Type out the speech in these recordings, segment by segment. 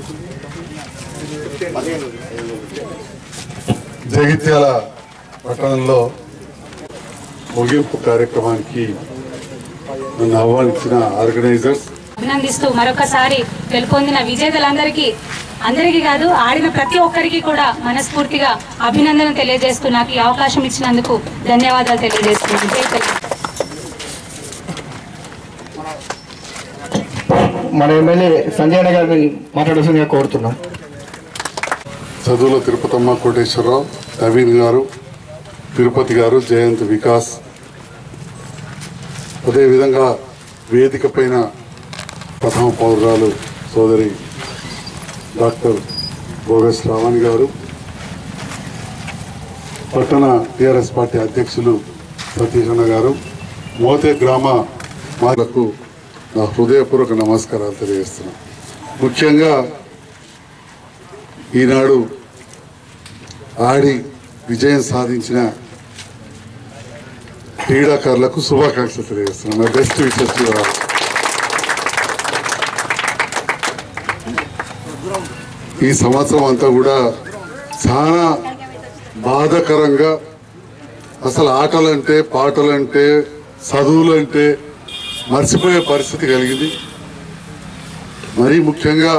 జగిత్యాల పట్టణంలో ముగింపు కార్యక్రమానికి నన్ను ఆహ్వానించిన ఆర్గనైజర్స్ అభినందిస్తూ మరొకసారి గెలుపొందిన విజేతలందరికీ అందరికీ కాదు ఆడిన ప్రతి ఒక్కరికి కూడా మనస్ఫూర్తిగా అభినందన తెలియజేస్తూ నాకు ఈ అవకాశం ఇచ్చినందుకు ధన్యవాదాలు తెలియజేస్తున్నాను జై తెలంగాణ. మన ఎమ్మెల్యే సంజయ్ అన్న గారిని మాట్లాడాల్సిందిగా కోరుతున్నాం చదువుల తిరుపతమ్మ కోటేశ్వరరావు నవీన్ గారు తిరుపతి గారు జయంత్ వికాస్ అదేవిధంగా వేదిక పైన ప్రథమ పౌరురాలు సోదరి డాక్టర్ బోగస్ రావణ్ గారు పట్టణ టిఆర్ఎస్ పార్టీ అధ్యక్షులు సతీష్ అన్న గారు మోతే గ్రామ మాలకు నా హృదయపూర్వక నమస్కారాలు తెలియజేస్తున్నాను ముఖ్యంగా ఈనాడు ఆడి విజయం సాధించిన క్రీడాకారులకు శుభాకాంక్షలు తెలియజేస్తున్నాను బెస్ట్ విషెస్ ఈ సంవత్సరం అంతా కూడా చాలా బాధాకరంగా అసలు ఆటలంటే పాటలంటే చదువులంటే మర్చిపోయే పరిస్థితి కలిగింది మరీ ముఖ్యంగా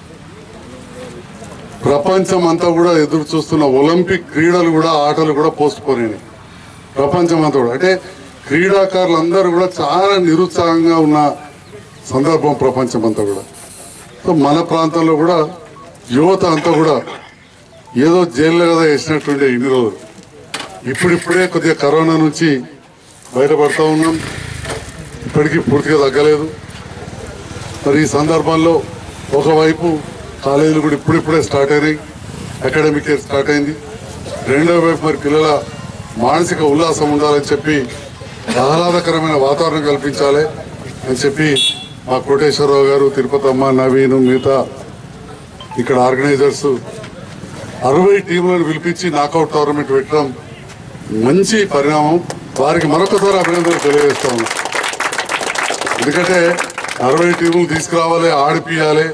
ప్రపంచం అంతా కూడా ఎదురు చూస్తున్న ఒలింపిక్ క్రీడలు కూడా ఆటలు కూడా పోస్ట్ పోయినాయి ప్రపంచం అంతా కూడా అంటే క్రీడాకారులు అందరూ కూడా చాలా నిరుత్సాహంగా ఉన్న సందర్భం ప్రపంచం అంతా కూడా సో మన ప్రాంతంలో కూడా యువత అంతా కూడా ఏదో జైల్లో కదా వేసినట్టుండే ఇన్ని రోజులు ఇప్పుడిప్పుడే కొద్దిగా కరోనా నుంచి బయటపడతా ఉన్నాం ఇప్పటికీ పూర్తిగా తగ్గలేదు మరి ఈ సందర్భంలో ఒకవైపు కాలేజీలు కూడా ఇప్పుడిప్పుడే స్టార్ట్ అయినాయి అకాడమిక్ ఇయర్ స్టార్ట్ అయింది రెండో వైపు మరి పిల్లల మానసిక ఉల్లాసం ఉండాలని చెప్పి ఆహ్లాదకరమైన వాతావరణం కల్పించాలి అని చెప్పి మా కోటేశ్వరరావు గారు తిరుపతమ్మ నవీన్ మిగతా ఇక్కడ ఆర్గనైజర్స్ అరవై టీంలను పిలిపించి నాకౌట్ టోర్నమెంట్ పెట్టడం మంచి పరిణామం వారికి మరొకసారి అభినందనలు తెలియజేస్తా ఉన్నాం ఎందుకంటే అరవై టీములు తీసుకురావాలి ఆడిపియాలి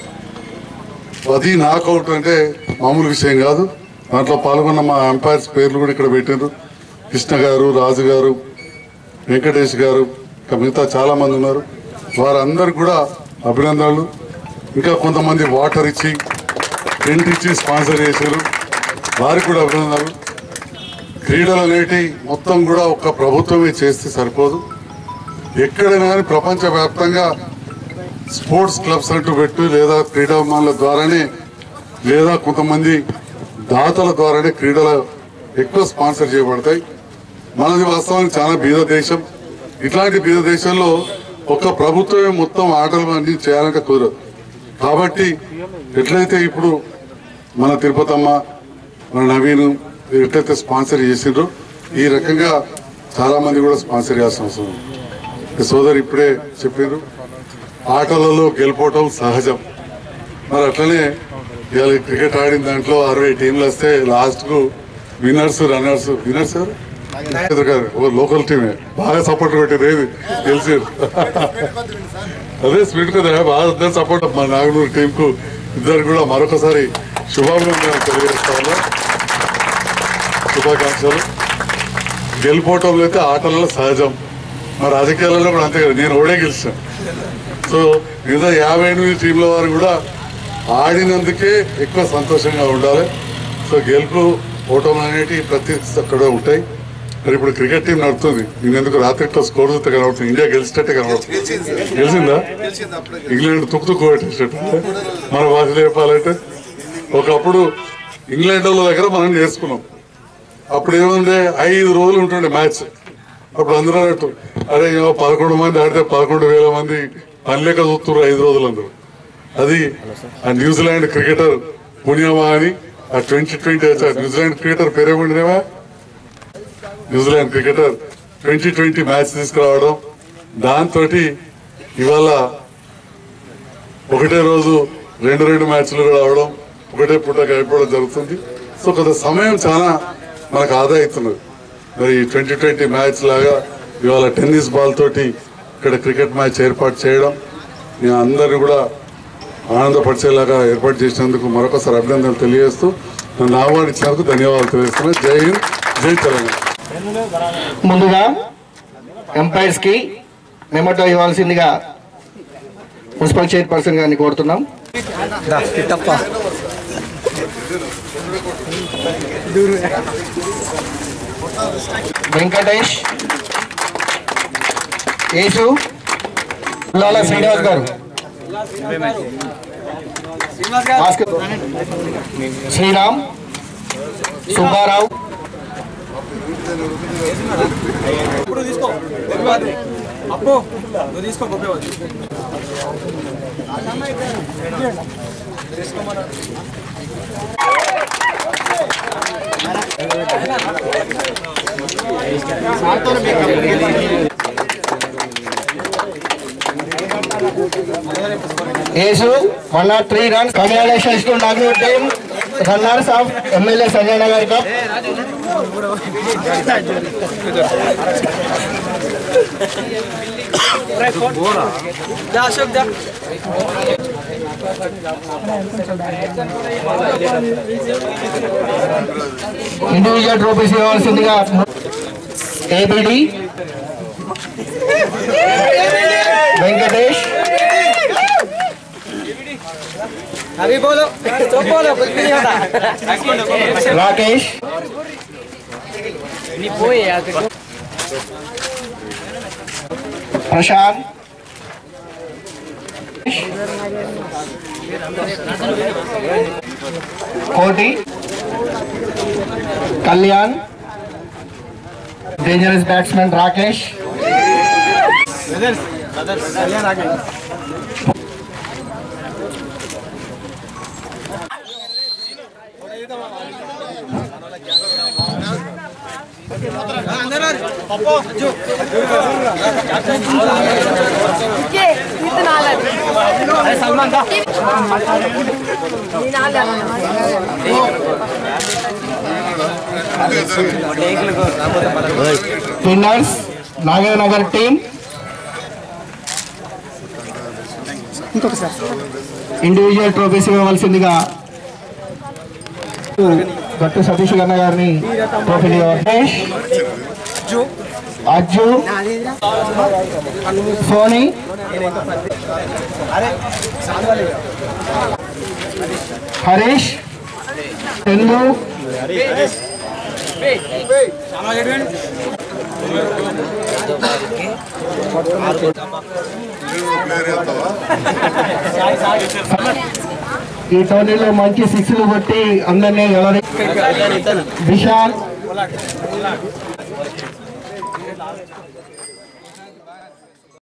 పది నాకౌట్ అంటే మామూలు విషయం కాదు దాంట్లో పాల్గొన్న మా అంపైర్స్ పేర్లు కూడా ఇక్కడ పెట్టారు కృష్ణ గారు రాజు గారు వెంకటేష్ గారు ఇంకా మిగతా చాలా మంది ఉన్నారు వారందరికి కూడా అభినందనలు ఇంకా కొంతమంది వాటర్ ఇచ్చి టెంట్ ఇచ్చి స్పాన్సర్ చేశారు వారికి కూడా అభినందనలు క్రీడలు అనేటి మొత్తం కూడా ఒక్క ప్రభుత్వమే చేస్తే సరిపోదు ఎక్కడైనా కానీ ప్రపంచవ్యాప్తంగా స్పోర్ట్స్ క్లబ్స్ అంటూ పెట్టు లేదా క్రీడాభిమానుల ద్వారానే లేదా కొంతమంది దాతల ద్వారానే క్రీడలు ఎక్కువ స్పాన్సర్ చేయబడతాయి మనది వాస్తవానికి చాలా బీద దేశం ఇట్లాంటి బీద దేశంలో ఒక ప్రభుత్వమే మొత్తం ఆటలు అన్ని చేయాలంటే కుదరదు కాబట్టి ఎట్లయితే ఇప్పుడు మన తిరుపతమ్మ మన నవీన్ ఎట్లయితే స్పాన్సర్ చేసిండ్రో ఈ రకంగా చాలా మంది కూడా స్పాన్సర్ చేయాల్సిన అవసరం ఉంది. ఈ సోదరు ఇప్పుడే చెప్పారు ఆటలలో గెలుపోవటం సహజం మరి అట్లనే ఇవాళ క్రికెట్ ఆడిన దాంట్లో అరవై టీంలు వస్తే లాస్ట్ కు విన్నర్స్ రన్నర్స్ విన్నర్స్ ఎవరు నాగేంద్ర గారు ఓ లోకల్ టీమే బాగా సపోర్ట్ పెట్టారు ఏది తెలిసి అదే స్పీడ్ కదా బాగా అందరు సపోర్ట్ మా నాగనూరు టీం కు ఇద్దరు కూడా మరొకసారి శుభాభినందనలు తెలియజేస్తా ఉన్నా శుభాకాంక్షలు గెలిపోవటంలో అయితే ఆటలలో సహజం మా రాజకీయాలలో కూడా అంతే కదా నేను ఓడే గెలిచాను సో మిగతా యాభై ఎనిమిది టీంల వారు కూడా ఆడినందుకే ఎక్కువ సంతోషంగా ఉండాలి సో గెలుపు ఓటం అనేటి ప్రతి అక్కడ ఉంటాయి మరి ఇప్పుడు క్రికెట్ టీం నడుతుంది నేను ఎందుకు రాత్రిట్లో స్కోర్ చూస్తే కనబడుతుంది ఇండియా గెలిచినట్టే కనబడుతుంది గెలిచిందా ఇంగ్లాండ్ తుక్కు తుక్కు పెట్టేసినట్టు మన భాషలో చెప్పాలంటే ఒకప్పుడు ఇంగ్లాండ్ వాళ్ళ దగ్గర మనం నేర్చుకున్నాం అప్పుడు ఏముండే ఐదు రోజులు ఉంటుండే మ్యాచ్ అప్పుడు అందరూ అన్నట్టు అరే ఏమో పదకొండు మంది ఆడితే పదకొండు వేల మంది పని లేక చూస్తున్నారు ఐదు రోజులు అందరూ అది ఆ న్యూజిలాండ్ క్రికెటర్ పుణ్యమా అని ఆ ట్వంటీ ట్వంటీ న్యూజిలాండ్ క్రికెటర్ పేరేమండినేవా New Zealand cricketer twenty twenty match తీసుకురావడం దాంతో ఇవాళ ఒకటే రోజు రెండు రెండు మ్యాచ్లు కూడా అవడం ఒకటే పూట అయిపోవడం జరుగుతుంది సో కొంత సమయం చాలా మనకు ఆదా అవుతున్నది మరి ట్వంటీ ట్వంటీ మ్యాచ్ లాగా ఇవాళ టెన్నిస్ బాల్ తోటి ఇక్కడ క్రికెట్ మ్యాచ్ ఏర్పాటు చేయడం నేను అందరిని కూడా ఆనందపరిచేలాగా ఏర్పాటు చేసినందుకు మరొకసారి అభినందనలు తెలియజేస్తూ నన్ను అవార్డు ఇచ్చినందుకు ధన్యవాదాలు తెలియజేస్తున్నాను జై హింద్ జై తెలంగాణ ముందుగా ఎంపైర్స్ కి మెమోటో ఇవ్వాల్సిందిగా మున్సిపల్ చైర్పర్సన్ గారిని కోరుతున్నాం వెంకటేష్ యేసు ఉల్లాల శ్రీనివాస్ గారు భాస్కర్ శ్రీరామ్ సుబ్బారావు అప్పు నువ్వు తీసుకో గొప్ప Yesu one not three runs congratulations to Nagur team runners of MLA Sanjay Nagar cup దా అశోక్ దా ఇండివిజువల్ ట్రోఫీస్ ఇవ్వాల్సిందిగా ఏబిడి వెంకటేష్ అవి బోలో तो बोलो कुछ भी नहीं होता Rakesh Prashanth Koti Kalyan dangerous batsmen Rakesh winners Nagar Nagar team individual trophies ఇవ్వవలసిందిగా గట్టు సతీష్ గన్న గారిని ట్రోఫీ వెంకటేష్ అజ్జు సోని హరీష్ చందు ఈ టోర్నీలో మంచి సిక్స్లు కొట్టి అందరినీ ఎవరి విశాల్